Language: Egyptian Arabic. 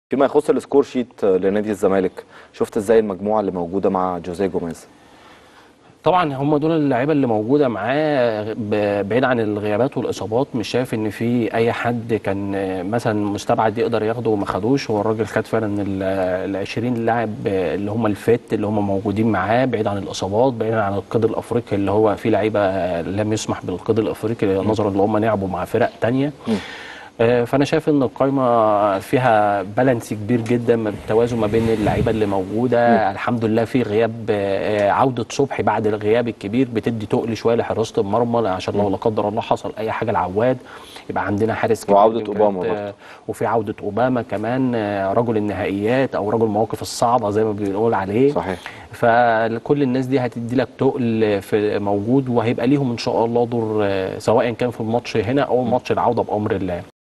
فيما يخص السكور شيت لنادي الزمالك شفت ازاي المجموعه اللي موجوده مع جوزيه جوميز طبعا هم دول اللعيبه اللي موجوده معاه ب- بعيد عن الغيابات والاصابات مش شايف ان في اي حد كان مثلا مستبعد يقدر ياخده وما خدوش هو الراجل خد فعلا ال 20 لاعب اللي هم الفت اللي هم موجودين معاه بعيد عن الاصابات بعيد عن القيد الافريقي اللي هو في لعيبه لم يسمح بالقيد الافريقي نظرا ان هم لعبوا مع فرق تانية آه، فانا شايف ان القائمه فيها بالانس كبير جدا ما بالتوازن ما بين اللعيبه اللي موجوده الحمد لله في غياب آه، عوده صبحي بعد الغياب الكبير بتدي تقل شويه لحراسه المرمى عشان لو لا قدر الله حصل اي حاجه لعواد يبقى عندنا حارس كبير وعودة بإمكانيات، أوباما برضه. آه، وفي عوده اوباما كمان آه، رجل النهائيات او رجل المواقف الصعبه زي ما بنقول عليه صحيح فكل الناس دي هتدي لك تقل في موجود وهيبقى ليهم ان شاء الله دور آه، سواء كان في الماتش هنا او ماتش العوده بامر الله